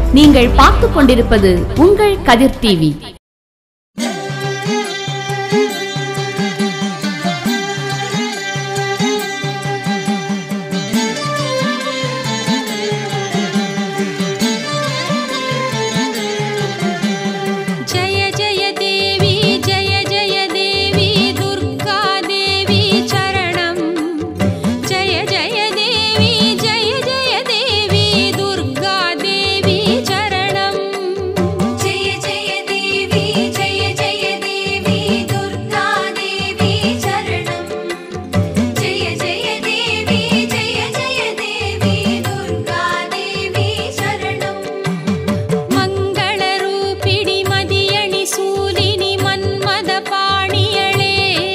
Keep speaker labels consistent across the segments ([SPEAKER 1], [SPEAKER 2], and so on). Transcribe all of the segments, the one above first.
[SPEAKER 1] நீங்கள் பார்த்துக் கொண்டிருப்பது உங்கள் கதிர் டிவி
[SPEAKER 2] जय जय देवी जय जय देवी दुर्गा देवी चरणं जय जय देवी जय जय देवी दुर्गा देवी चरणं
[SPEAKER 3] जय जय देवी जय जय देवी दुर्गा देवी चरणं जय जय देवी जय जय देवी दुर्गा देवी चरणम्
[SPEAKER 2] मङ्गलरूपिणि मदियणि सूलिनि मन्मदपाणियळे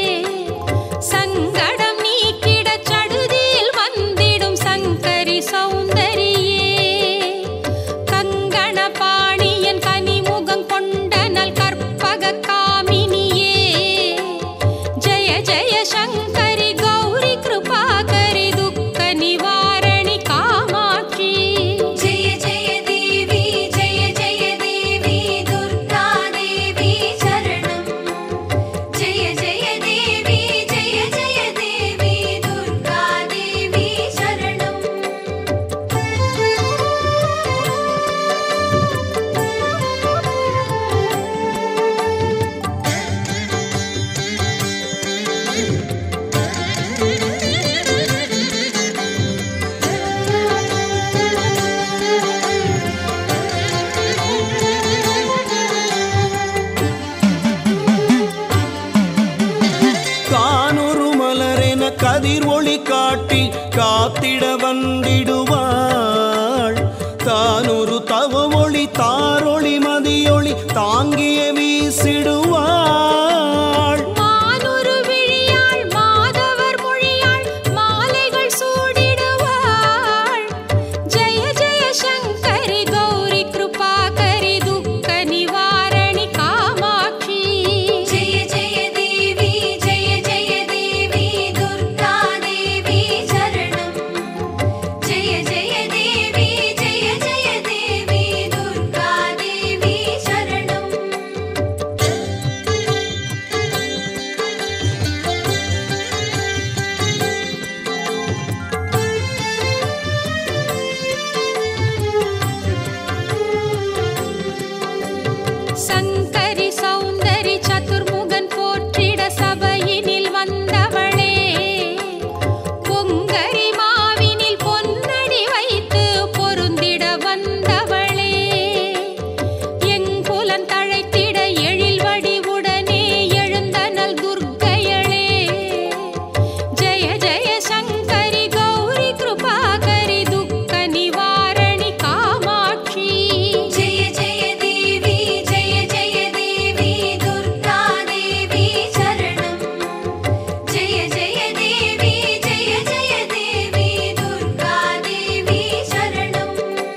[SPEAKER 2] சங்கடம் நீக்கிடச் சடுதியில் வந்திடும் சங்கரி சௌந்தரியே கங்கண பாணியன் கனிமுகம் கொண்ட நல் கற்பக காமினியே ஜய ஜய சங்கரி கௌரி கிருபாகரி துக்க நிவாரணி காமாட்சி
[SPEAKER 3] जय जय देवी जय जय देवी दुर्गा देवी चरणं जय जय देवी जय जय देवी दुर्गा देवी चरणम्
[SPEAKER 4] கானொரு மலரென கதிர் ஒளி காட்டி காத்திட வந்திடுவாள் தானொரு தவ ஒளி தாரொளி மதியொளி தாங்கிய வீசிடுவாள்
[SPEAKER 2] மானுரு விழியாள் மாதவர் மொழியாள் மாலைகள் சூடிடுவாள் ஜெய ஜெய சங்கரி கௌரி கிருபாகரி துக்க நிவாரணி காமாட்சி
[SPEAKER 3] जय जय देवी जय जय देवी दुर्गा देवी चरणं जय जय देवी जय जय देवी दुर्गा देवी चरणम्
[SPEAKER 2] சங்கரி சௌந்தரி சதுர்முகன் போற்றிட சபையினில் வந்தவளே பொங்கரி மாவினில் பொன்னடி வைத்து பொருந்திட வந்தவளே எங்குலன் தழைத்திட எழில் வடிவுடனே எழுந்தனல் துர்க்கையளே ஜெய ஜெய சங்கரி கௌரி கிருபாகரி துக்க நிவாரணி காமாட்சி
[SPEAKER 3] जय जय देवी जय जय देवी दुर्गा देवी चरणं जय जय देवी जय जय देवी दुर्गा देवी चरणम्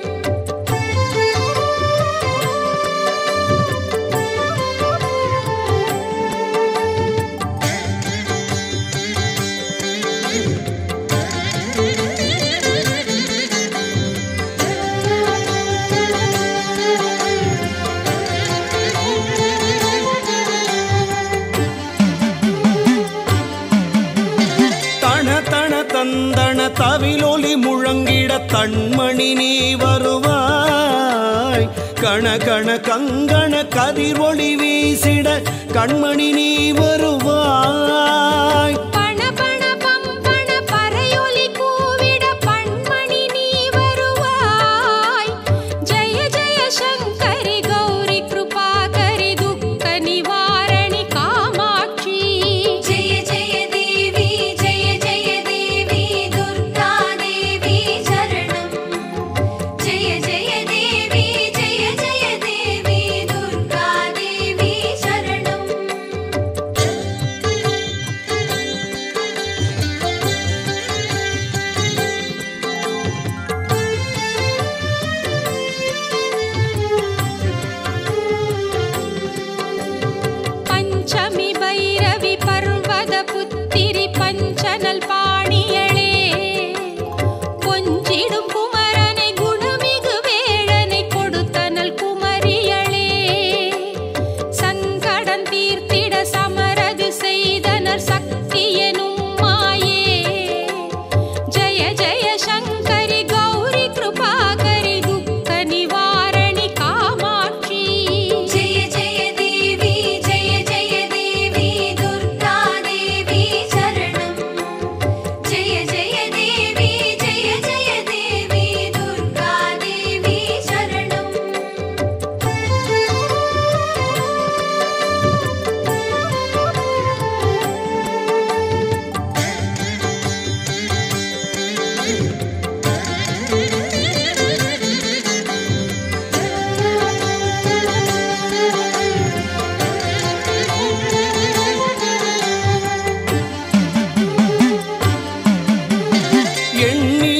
[SPEAKER 4] தன தன தந்தன தவிலொலி முழங்கிட தன்மணி நீ வருவாய் கண கண கங்கண கதிர் ஒளி வீசிட கண்மணி நீ வருவாய்
[SPEAKER 2] பண பண பம்பண பறையொலி கூவிட பண்மணி நீ வருவாய் ஜெய ஜெய சங்கரி கௌரி கிருபாகரி துக்க நிவாரணி காமாட்சி
[SPEAKER 3] जय जय देवी जय जय देवी दुर्गा देवी चरणं जय जय देवी जय जय देवी दुर्गा देवी चरणम्
[SPEAKER 2] பஞ்சமி பைரவி பர்வத புத்திரி பஞ்சனல் பாணியளே கொஞ்சிடும் குமரனை குணமிகு வேழனை கொடுத்த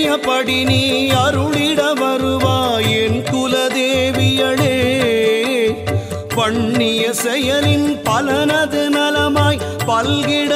[SPEAKER 4] எண்ணியபடி நீ அருளிட வருவாய் என் குலதேவியளே பண்ணிய செயலின் பலனது நலமாய் பல்கிட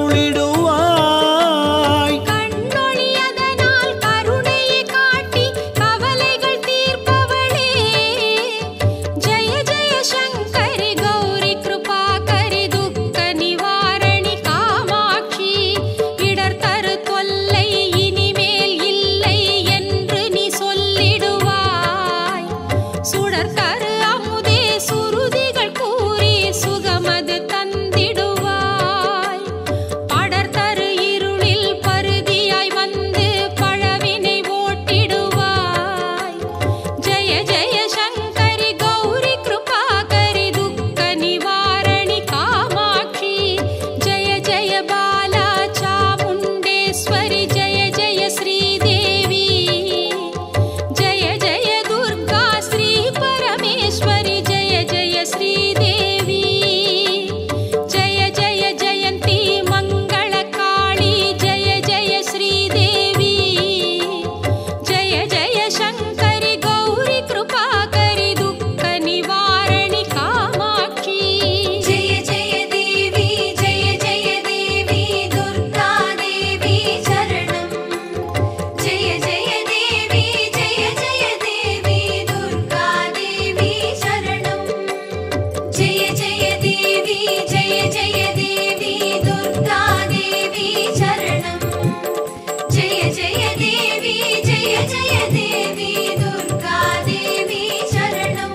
[SPEAKER 4] அருளிடுவாய்
[SPEAKER 2] கண்ணொளி அதனால் கருணையை காட்டி கவலைகள் தீர்ப்பவளே ஜெய ஜெய சங்கரி கௌரி கிருபாகரி துக்க நிவாரணி காமாட்சி இடர் தரு தொல்லை இனிமேல் இல்லை என்று நீ சொல்லிடுவாய் சுடர் கரு அமுதே சுருதிகள் கூறி சுகமது தந்திடுவாய் படர் தரு இருளில் பருதியாய் வந்து பழவினை ஓட்டிடுவாய் ஜெய ஜெய சங்கரி கௌரி கிருபாகரி துக்க நிவாரணி காமாட்சி ஜெய ஜெய பாலா சாமுண்டேஸ்வரி ஜெய ஜெய ஸ்ரீதேவி ஜெய ஜெய துர்கா ஸ்ரீ பரமேஸ்வரி ஜெய ஜெய ஸ்ரீதேவி ஜெய ஜெய ஜெயந்தி மங்கள காளி ஜெய ஜெய ஸ்ரீதேவி ஜெய ஜெய சங்கரி கௌரி கிருபாகரி துக்க நிவாரணி காமாட்சி
[SPEAKER 3] जय जय देवी जय जय देवी दुर्गा देवी शरणं जय जय देवी जय जय देवी दुर्गा देवी शरणं जय जय देवी जय जय देवी दुर्गा देवी शरणं जय जय देवी जय जय देवी दुर्गा देवी शरणं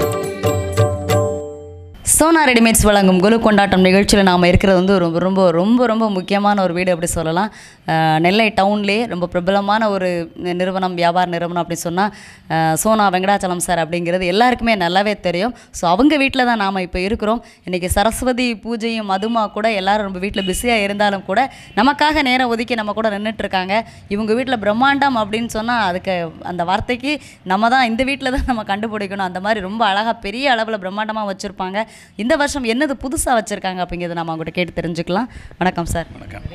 [SPEAKER 5] சோனா ரெடிமேட்ஸ் வழங்கும் குலு கொண்டாட்டம் நிகழ்ச்சியில் நாம் இருக்கிறது வந்து ரொம்ப ரொம்ப ரொம்ப ரொம்ப முக்கியமான ஒரு வீடு அப்படி சொல்லலாம் அஹ், நெல்லை டவுன்லேயே ரொம்ப பிரபலமான ஒரு நிறுவனம் வியாபார நிறுவனம் அப்படி சொன்னால் சோனா வெங்கடாச்சலம் சார் அப்படிங்கிறது எல்லாருக்குமே நல்லாவே தெரியும் ஸோ அவங்க வீட்டில் தான் நாம் இப்போ இருக்கிறோம் இன்றைக்கி சரஸ்வதி பூஜையும் மதுமா கூட எல்லாரும் ரொம்ப வீட்டில் பிஸியாக இருந்தாலும் கூட நமக்காக நேரம் ஒதுக்கி நம்ம கூட நின்றுட்டு இருக்காங்க இவங்க வீட்டில் பிரம்மாண்டம் அப்படின்னு சொன்னால் அதுக்கு அந்த வார்த்தைக்கு நம்ம தான் இந்த வீட்டில் தான் நம்ம கண்டுபிடிக்கணும் அந்த மாதிரி ரொம்ப அழகாக பெரிய அளவில் பிரம்மாண்டமாக வச்சுருப்பாங்க இந்த வருஷம் என்னது புதுசாக வச்சுருக்காங்க அப்படிங்கிறத நம்ம அவங்ககிட்ட கேட்டு தெரிஞ்சுக்கலாம் வணக்கம் சார்
[SPEAKER 6] வணக்கம்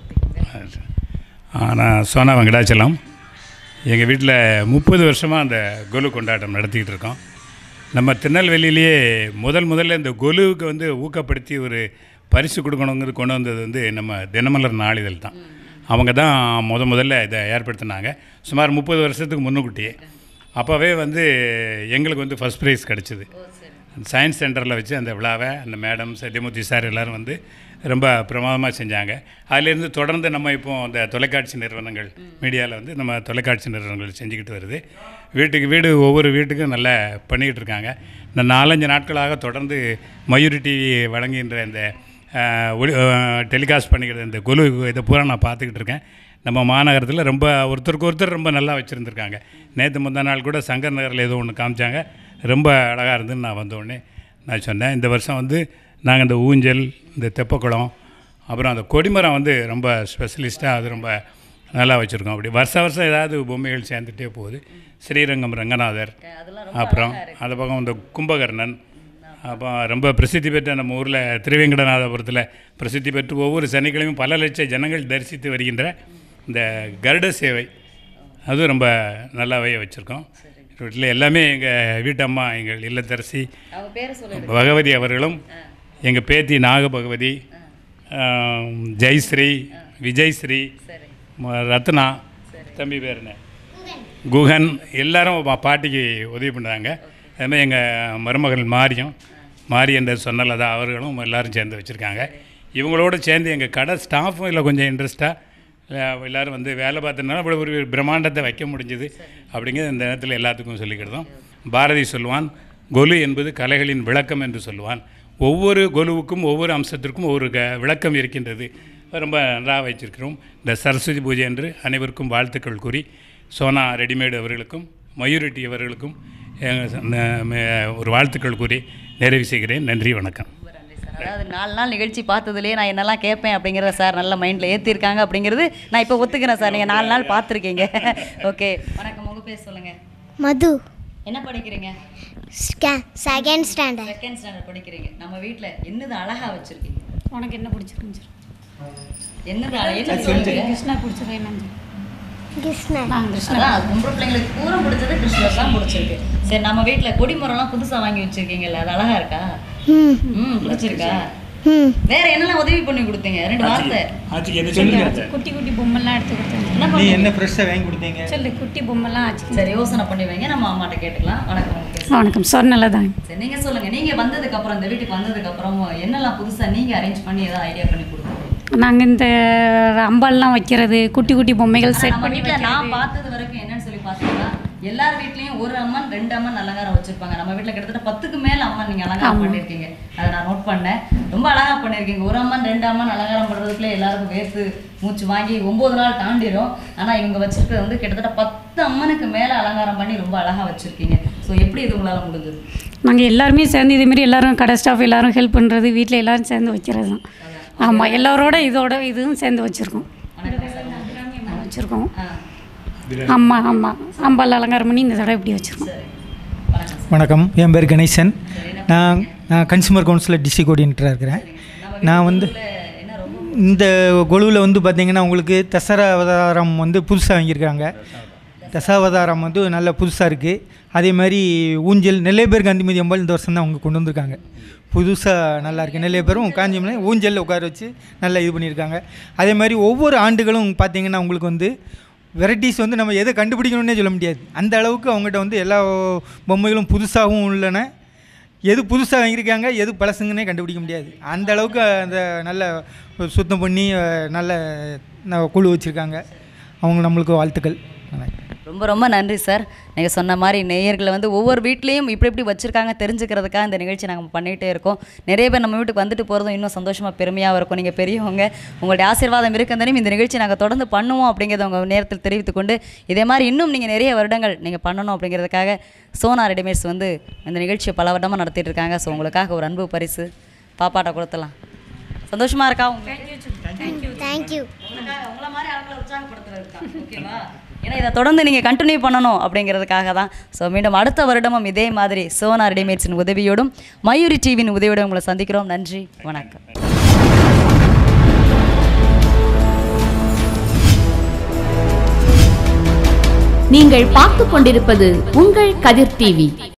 [SPEAKER 6] ஆ, நான் சோனா வெங்கடாச்சலம் எங்கள் வீட்டில் முப்பது வருஷமாக அந்த கொலு கொண்டாட்டம் நடத்திக்கிட்டு இருக்கோம் நம்ம திருநெல்வேலியிலேயே முதல் முதல்ல இந்த கொலுவுக்கு வந்து ஊக்கப்படுத்தி ஒரு பரிசு கொடுக்கணுங்கிறது கொண்டு வந்தது வந்து நம்ம தினமலர் நாளிதழ் தான் அவங்க தான் முத முதல்ல இதை ஏற்படுத்தினாங்க சுமார் முப்பது வருஷத்துக்கு முன்னுக்கூட்டியே அப்போவே வந்து எங்களுக்கு வந்து ஃபஸ்ட் ப்ரைஸ் கிடச்சிது சயின்ஸ் சென்டரில் வச்சு அந்த விழாவை அந்த மேடம் சத்யமூர்த்தி சார் எல்லோரும் வந்து ரொம்ப பிரமாதமாக செஞ்சாங்க அதிலேருந்து தொடர்ந்து நம்ம இப்போ அந்த தொலைக்காட்சி நிறுவனங்கள் மீடியாவில் வந்து நம்ம தொலைக்காட்சி நிறுவனங்கள் செஞ்சுக்கிட்டு வருது வீட்டுக்கு வீடு ஒவ்வொரு வீட்டுக்கும் நல்லா பண்ணிக்கிட்டு இருக்காங்க இந்த நாலஞ்சு நாட்களாக தொடர்ந்து மயூரி டிவி வழங்குகின்ற இந்த அஹ், ஒளி டெலிகாஸ்ட் பண்ணிக்கிற இந்த குழு இதை பூரா நான் பார்த்துக்கிட்டு இருக்கேன் நம்ம மாநகரத்தில் ரொம்ப ஒருத்தருக்கு ஒருத்தர் ரொம்ப நல்லா வச்சுருந்துருக்காங்க நேற்று முந்தா நாள் கூட சங்கர் நகரில் ஏதோ ஒன்று காமிச்சாங்க ரொம்ப அழகாக இருந்துன்னு நான் வந்த உடனே நான் சொன்னேன் இந்த வருஷம் வந்து நாங்கள் இந்த ஊஞ்சல் இந்த தெப்பக்குளம் அப்புறம் அந்த கொடிமரம் வந்து ரொம்ப ஸ்பெஷலிஸ்ட்டாக அது ரொம்ப நல்லா வச்சுருக்கோம் அப்படி வருஷ வருஷம் ஏதாவது பொம்மைகள் சேர்ந்துட்டே போகுது ஸ்ரீரங்கம் ரங்கநாதர் அப்புறம் அந்த பக்கம் இந்த கும்பகர்ணன் அப்போ ரொம்ப பிரசித்தி பெற்ற நம்ம ஊரில் திருவேங்கடநாதபுரத்தில் பிரசித்தி பெற்று ஒவ்வொரு சனிக்கிழமையும் பல லட்சம் ஜனங்கள் தரிசித்து வருகின்ற இந்த கருட சேவை அதுவும் ரொம்ப நல்லாவே வச்சுருக்கோம் வீட்டில் எல்லாமே எங்கள் வீட்டம்மா எங்கள் இல்லத்தரசி
[SPEAKER 5] அவங்க பேரை சொல்லி
[SPEAKER 6] பகவதி அவர்களும் எங்கள் பேத்தி நாக பகவதி ஆம், ஜெயஸ்ரீ விஜய்ஸ்ரீ ம- ரத்னா தம்பி பேர் என்ன குகன் எல்லாரும் பா- பாட்டிக்கு உதவி பண்ணுறாங்க அதுமாதிரி எங்கள் மருமகள் மாரியம் மாரி என்ற சொன்னலதா அவர்களும் எல்லாரும் சேர்ந்து வச்சுருக்காங்க இவங்களோட சேர்ந்து எங்கள் கடை ஸ்டாஃபும் இதில் கொஞ்சம் இன்ட்ரெஸ்ட்டாக எல்லோரும் வந்து வேலை பார்த்ததுனால இவ்வளோ ஒரு பிரம்மாண்டத்தை வைக்க முடிஞ்சுது அப்படிங்கிறது இந்த நேரத்தில் எல்லாத்துக்கும் சொல்லிக்கிட்டோம் பாரதி சொல்லுவான் கொலு என்பது கலைகளின் விளக்கம் என்று சொல்லுவான் ஒவ்வொரு கொலுவுக்கும் ஒவ்வொரு அம்சத்திற்கும் ஒவ்வொரு க விளக்கம் இருக்கின்றது ரொம்ப நன்றாக வச்சிருக்கிறோம் இந்த சரஸ்வதி பூஜை என்று அனைவருக்கும் வாழ்த்துக்கள் கூறி சோனா ரெடிமேடு அவர்களுக்கும் மயூரிட்டி அவர்களுக்கும் எங்க ச- ந- ம- ஒரு வாழ்த்துக்கள் கூறி நிறைவு செய்கிறேன் நன்றி வணக்கம்
[SPEAKER 5] அதாவது நாலு நாள் நிகழ்ச்சி பார்த்ததுலேயே நான் என்னெல்லாம் கேட்பேன் அப்படிங்கிறத சார் நல்ல மைண்டில் ஏற்றிருக்காங்க அப்படிங்கிறது நான் இப்போ ஒத்துக்கிறேன் சார் நீங்கள் நாலு நாள் பார்த்துருக்கீங்க ஓகே வணக்கம் உங்கள் பேர் சொல்லுங்கள்
[SPEAKER 7] மது
[SPEAKER 5] என்ன படிக்கிறீங்க
[SPEAKER 7] செகண்ட் ஸ்டாண்டர்ட்
[SPEAKER 5] செகண்ட் ஸ்டாண்டர்ட் படிக்கிறீங்க நம்ம வீட்டில் என்னது அழகாக வச்சுருக்கீங்க
[SPEAKER 8] உனக்கு என்ன பிடிச்சிருந்துச்சு
[SPEAKER 5] என்னது அழ- என்ன சொல்லுங்க
[SPEAKER 8] கிருஷ்ணா பிடிச்சது என்னன்னு சொல்லு.
[SPEAKER 7] கிருஷ்ணன்
[SPEAKER 5] அதான் பொம்பளை பிள்ளைங்களுக்கு பூரா பிடிச்சது கிறிஸ்துவஸ் தான் பிடிச்சிருக்கு சரி நம்ம வீட்டில் கொடிமரம்லாம் புதுசாக வாங்கி வச்சிருக்கீங்கல்ல அது அழகா இருக்கா
[SPEAKER 7] ம்
[SPEAKER 5] ம் பிடிச்சிருக்கா
[SPEAKER 7] ம்
[SPEAKER 5] வேற என்னெல்லாம் உதவி பண்ணி கொடுத்தீங்க ரெண்டு வார்த்தை
[SPEAKER 6] ஆச்சுக்கு என்ன சொல்லுங்க
[SPEAKER 8] குட்டி குட்டி பொம்மைலாம் எடுத்து கொடுத்தாங்க
[SPEAKER 5] என்ன
[SPEAKER 9] நீ
[SPEAKER 5] பண்ணீங்க
[SPEAKER 9] என்ன ஃப்ரெஷ்ஷாக வாங்கி கொடுத்தீங்க
[SPEAKER 8] சொல்லு குட்டி பொம்மைலாம் ஆச்சு
[SPEAKER 5] சரி யோசனை பண்ணி வைங்க நம்ம அம்மாட்ட கேட்டுக்கலாம் வணக்கம் உங்களுக்கு.
[SPEAKER 8] வணக்கம் சொன்னல தான்
[SPEAKER 5] சரி நீங்க சொல்லுங்க நீங்க வந்ததுக்கு அப்புறம் இந்த வீட்டுக்கு வந்ததுக்கு அப்புறம் என்னெல்லாம் புதுசா நீங்க அரேஞ்ச் பண்ணி ஏதாவது ஐடியா பண்ணி கொடுத்தீங்க
[SPEAKER 8] நாங்கள் இந்த அம்பால்லாம் வைக்கிறது குட்டி குட்டி பொம்மைகள்
[SPEAKER 5] ஆனா
[SPEAKER 8] செட்
[SPEAKER 5] நம்ம
[SPEAKER 8] பண்ணி
[SPEAKER 5] வீட்ல நான்
[SPEAKER 8] வைக்கிறது
[SPEAKER 5] பார்த்தது வரைக்கும் என்னன்னு சொல்லி பார்த்தீங்கன்னா எல்லார் வீட்லயும் ஒரு அம்மன் ரெண்டு அம்மன் அலங்காரம் வச்சிருப்பாங்க நம்ம வீட்ல கிட்டத்தட்ட பத்துக்கு மேல அம்மன் நீங்க அலங்காரம் பண்ணிருக்கீங்க அதை நான் நோட் பண்ணேன் ரொம்ப அழகா பண்ணிருக்கீங்க ஒரு அம்மன் ரெண்டு அம்மன் அலங்காரம் பண்றதுக்குள்ள எல்லாருக்கும் வேர்த்து மூச்சு வாங்கி ஒன்பது நாள் தாண்டிடும் ஆனா இவங்க வச்சிருக்கிறது வந்து கிட்டத்தட்ட பத்து அம்மனுக்கு மேல அலங்காரம் பண்ணி ரொம்ப அழகா வச்சிருக்கீங்க ஸோ எப்படி இது உங்களால முடிஞ்சது
[SPEAKER 8] நாங்கள் எல்லாருமே சேர்ந்து இதேமாரி எல்லாரும் கடை ஸ்டாஃப் எல்லாரும் ஹெல்ப் பண்ணுறது வீட்டில் எல்லாரும் சேர்ந்து வைக்கிறது தான் ஆமாம் எல்லாரோட இதோட இதுவும் சேர்ந்து வச்சுருக்கோம் வச்சுருக்கோம்
[SPEAKER 5] ஆ
[SPEAKER 8] அம்மா அம்மா அம்பாள் அலங்காரம் பண்ணி இந்த தடவை இப்படி வச்சுருக்கோம்
[SPEAKER 5] சரி வணக்கம்
[SPEAKER 9] வணக்கம் என் பேர் கணேசன் நான் நான் கன்சூமர் கவுன்சிலர் டிஸ்ட்ரிக் கோஆர்டினேட்டராக இருக்கிறேன் நான் வந்து
[SPEAKER 5] என்ன ரொம்ப
[SPEAKER 9] இந்த கொலுவில் வந்து பார்த்தீங்கன்னா உங்களுக்கு தசரா அவதாரம் வந்து புதுசாக வாங்கியிருக்காங்க தசாவதாரம் வந்து நல்ல புதுசாக இருக்குது அதே மாதிரி ஊஞ்சல் நிறைய பேர் காந்திமதி அம்பாள் இந்த வருஷம் தான் அவங்க கொண்டு வந்திருக்காங்க புதுசாக நல்லா இருக்குது நிறைய பேரும் காஞ்சிமலை ஊஞ்சலில் உட்கார வச்சு நல்லா இது பண்ணியிருக்காங்க அதே மாதிரி ஒவ்வொரு ஆண்டுகளும் பார்த்தீங்கன்னா உங்களுக்கு வந்து வெரைட்டிஸ் வந்து நம்ம எதை கண்டுபிடிக்கணும்னே சொல்ல முடியாது அந்த அளவுக்கு அவங்ககிட்ட வந்து எல்லா பொம்மைகளும் புதுசாகவும் உள்ளன எது புதுசாக வாங்கியிருக்காங்க எது பழசுங்கன்னே கண்டுபிடிக்க முடியாது அந்த அளவுக்கு அந்த நல்ல சுத்தம் பண்ணி அஹ், நல்ல ந- குழு வச்சுருக்காங்க அவங்க நம்மளுக்கு வாழ்த்துக்கள் வணக்கம்.
[SPEAKER 5] ரொம்ப ரொம்ப நன்றி சார் நீங்கள் சொன்ன மாதிரி நேயர்களை வந்து ஒவ்வொரு வீட்லேயும் இப்படி இப்படி வச்சுருக்காங்க தெரிஞ்சுக்கிறதுக்காக இந்த நிகழ்ச்சி நாங்கள் பண்ணிகிட்டே இருக்கோம் நிறைய பேர் நம்ம வீட்டுக்கு வந்துட்டு போகிறதும் இன்னும் சந்தோஷமாக பெருமையாக இருக்கும் நீங்கள் பெரியவங்க உங்களுடைய ஆசீர்வாதம் இருக்கந்தனையும் இந்த நிகழ்ச்சி நாங்கள் தொடர்ந்து பண்ணுவோம் அப்படிங்கிறத உங்கள் நேரத்தில் தெரிவித்துக்கொண்டு இதே மாதிரி இன்னும் நீங்கள் நிறைய வருடங்கள் நீங்கள் பண்ணணும் அப்படிங்கிறதுக்காக சோனா ரெடிமேட்ஸ் வந்து இந்த நிகழ்ச்சியை பல வருடமாக நடத்திட்டு இருக்காங்க ஸோ உங்களுக்காக ஒரு அன்பு பரிசு பாப்பாட்ட கொடுத்துலாம் சந்தோஷமாக இருக்கா உங்களுக்கு
[SPEAKER 7] தேங்க்யூ
[SPEAKER 5] உங்களுக்காக உங்களை மாதிரி ஆட்களை உற்சாகப்படுத்துறதுக்கா ஓகேவா ஏன்னா இதை தொடர்ந்து நீங்கள் கண்டினியூ பண்ணணும் அப்படிங்கிறதுக்காக தான் ஸோ மீண்டும் அடுத்த வருடமும் இதே மாதிரி சோனா ரெடிமேட்ஸின் உதவியோடும் மயூரி டிவியின் உதவியோடும் உங்களை சந்திக்கிறோம் நன்றி வணக்கம்
[SPEAKER 1] நீங்கள் பார்த்துக் கொண்டிருப்பது உங்கள் கதிர் டிவி